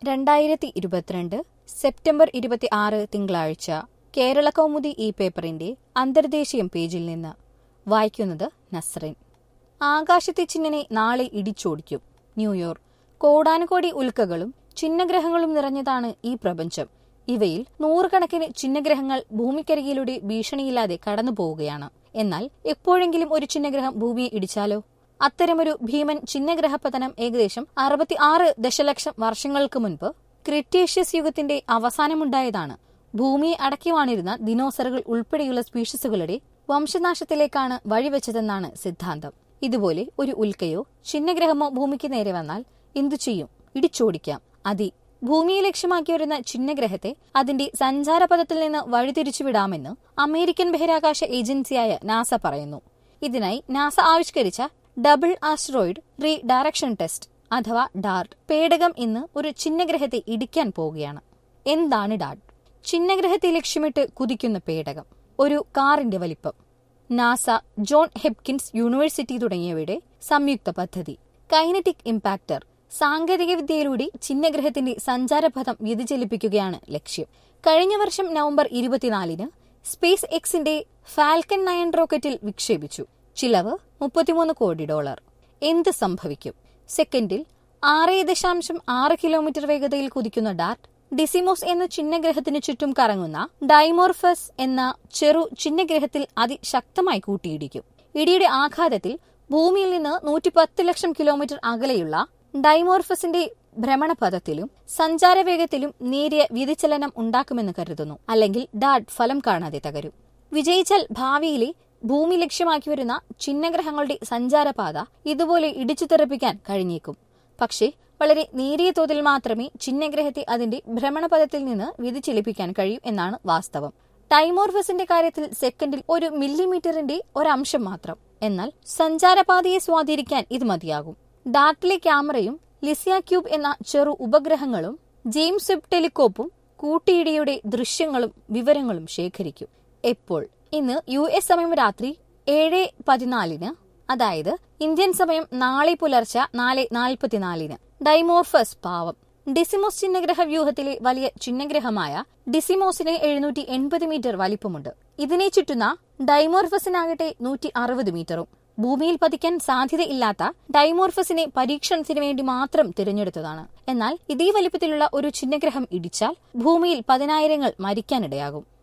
രണ്ടായിരത്തി ഇരുപത്തിരണ്ട് സെപ്റ്റംബർ ഇരുപത്തി ആറ് തിങ്കളാഴ്ച കേരള കൗമുദി ഈ പേപ്പറിന്റെ അന്തർദേശീയം പേജിൽ നിന്ന് വായിക്കുന്നത് നസ്റിൻ ആകാശത്തെ ചിഹ്നനെ നാളെ ഇടിച്ചോടിക്കും ന്യൂയോർക്ക് കോടാനുകോടി ഉൽക്കകളും ചിഹ്നഗ്രഹങ്ങളും നിറഞ്ഞതാണ് ഈ പ്രപഞ്ചം ഇവയിൽ നൂറുകണക്കിന് ചിഹ്നഗ്രഹങ്ങൾ ഭൂമിക്കരികിലൂടെ ഭീഷണിയില്ലാതെ കടന്നു പോവുകയാണ് എന്നാൽ എപ്പോഴെങ്കിലും ഒരു ചിഹ്നഗ്രഹം ഭൂമിയെ ഇടിച്ചാലോ അത്തരമൊരു ഭീമൻ ചിഹ്നഗ്രഹപതനം ഏകദേശം അറുപത്തി ആറ് ദശലക്ഷം വർഷങ്ങൾക്ക് മുൻപ് ക്രിറ്റേഷ്യസ് യുഗത്തിന്റെ അവസാനമുണ്ടായതാണ് ഭൂമിയെ അടക്കി വാണിരുന്ന ദിനോസറുകൾ ഉൾപ്പെടെയുള്ള സ്പീഷീസുകളുടെ വംശനാശത്തിലേക്കാണ് വഴിവെച്ചതെന്നാണ് സിദ്ധാന്തം ഇതുപോലെ ഒരു ഉൽക്കയോ ചിഹ്നഗ്രഹമോ ഭൂമിക്ക് നേരെ വന്നാൽ എന്തു ചെയ്യും ഇടിച്ചോടിക്കാം അതി ഭൂമിയെ ലക്ഷ്യമാക്കി വരുന്ന ചിഹ്നഗ്രഹത്തെ അതിന്റെ സഞ്ചാരപഥത്തിൽ നിന്ന് വഴിതിരിച്ചുവിടാമെന്ന് അമേരിക്കൻ ബഹിരാകാശ ഏജൻസിയായ നാസ പറയുന്നു ഇതിനായി നാസ ആവിഷ്കരിച്ച double asteroid redirection test അഥവാ ഡാർട്ട് പേടകം ഇന്ന് ഒരു ചിഹ്നഗ്രഹത്തെ ഇടിക്കാൻ പോവുകയാണ് എന്താണ് ഡാർട്ട് ചിഹ്നഗ്രഹത്തെ ലക്ഷ്യമിട്ട് കുതിക്കുന്ന പേടകം ഒരു കാറിന്റെ വലിപ്പം നാസ ജോൺ ഹെപ്കിൻസ് യൂണിവേഴ്സിറ്റി തുടങ്ങിയവയുടെ സംയുക്ത പദ്ധതി കൈനറ്റിക് ഇംപാക്ടർ സാങ്കേതികവിദ്യയിലൂടെ ചിഹ്നഗ്രഹത്തിന്റെ സഞ്ചാരപഥം വ്യതിചലിപ്പിക്കുകയാണ് ലക്ഷ്യം കഴിഞ്ഞ വർഷം നവംബർ ഇരുപത്തിനാലിന് സ്പേസ് എക്സിന്റെ ഫാൽക്കൺ നയൻ റോക്കറ്റിൽ വിക്ഷേപിച്ചു ചിലവ് മുപ്പത്തിമൂന്ന് കോടി ഡോളർ എന്ത് സംഭവിക്കും സെക്കൻഡിൽ ആറ് ദശാംശം ആറ് കിലോമീറ്റർ വേഗതയിൽ കുതിക്കുന്ന ഡാർട്ട് ഡിസിമോസ് എന്ന ചിഹ്നഗ്രഹത്തിന് ചുറ്റും കറങ്ങുന്ന ഡൈമോർഫസ് എന്ന ചെറു ചിഹ്നഗ്രഹത്തിൽ അതിശക്തമായി കൂട്ടിയിടിക്കും ഇടിയുടെ ആഘാതത്തിൽ ഭൂമിയിൽ നിന്ന് നൂറ്റി പത്ത് ലക്ഷം കിലോമീറ്റർ അകലെയുള്ള ഡൈമോർഫസിന്റെ ഭ്രമണപഥത്തിലും സഞ്ചാരവേഗത്തിലും നേരിയ വ്യതിചലനം ഉണ്ടാക്കുമെന്ന് കരുതുന്നു അല്ലെങ്കിൽ ഡാർട്ട് ഫലം കാണാതെ തകരും വിജയിച്ചാൽ ഭാവിയിലെ ഭൂമി ലക്ഷ്യമാക്കി വരുന്ന ചിഹ്നഗ്രഹങ്ങളുടെ സഞ്ചാരപാത ഇതുപോലെ ഇടിച്ചു തെറിപ്പിക്കാൻ കഴിഞ്ഞേക്കും പക്ഷേ വളരെ നേരിയ തോതിൽ മാത്രമേ ചിഹ്നഗ്രഹത്തെ അതിന്റെ ഭ്രമണപഥത്തിൽ നിന്ന് വ്യതിചലിപ്പിക്കാൻ കഴിയൂ എന്നാണ് വാസ്തവം ടൈമോർഫസിന്റെ കാര്യത്തിൽ സെക്കൻഡിൽ ഒരു മില്ലിമീറ്ററിന്റെ ഒരംശം മാത്രം എന്നാൽ സഞ്ചാരപാതയെ സ്വാധീനിക്കാൻ ഇത് മതിയാകും ഡാർട്ടിലെ ക്യാമറയും ലിസിയ ക്യൂബ് എന്ന ചെറു ഉപഗ്രഹങ്ങളും ജെയിംസ് വെബ് ടെലിസ്കോപ്പും കൂട്ടിയിടിയുടെ ദൃശ്യങ്ങളും വിവരങ്ങളും ശേഖരിക്കും എപ്പോൾ ഇന്ന് യു എസ് സമയം രാത്രി ഏഴ് പതിനാലിന് അതായത് ഇന്ത്യൻ സമയം നാളെ പുലർച്ചെ നാല് നാൽപ്പത്തിനാലിന് ഡൈമോർഫസ് പാവം ഡിസിമോസ് ചിഹ്നഗ്രഹ വ്യൂഹത്തിലെ വലിയ ചിഹ്നഗ്രഹമായ ഡിസിമോസിന് എഴുന്നൂറ്റി എൺപത് മീറ്റർ വലിപ്പമുണ്ട് ഇതിനെ ചുറ്റുന്ന ഡൈമോർഫസിനാകട്ടെ നൂറ്റി അറുപത് മീറ്ററും ഭൂമിയിൽ പതിക്കാൻ സാധ്യതയില്ലാത്ത ഡൈമോർഫസിനെ പരീക്ഷണത്തിന് വേണ്ടി മാത്രം തിരഞ്ഞെടുത്തതാണ് എന്നാൽ ഇതേ വലിപ്പത്തിലുള്ള ഒരു ചിഹ്നഗ്രഹം ഇടിച്ചാൽ ഭൂമിയിൽ പതിനായിരങ്ങൾ മരിക്കാനിടയാകും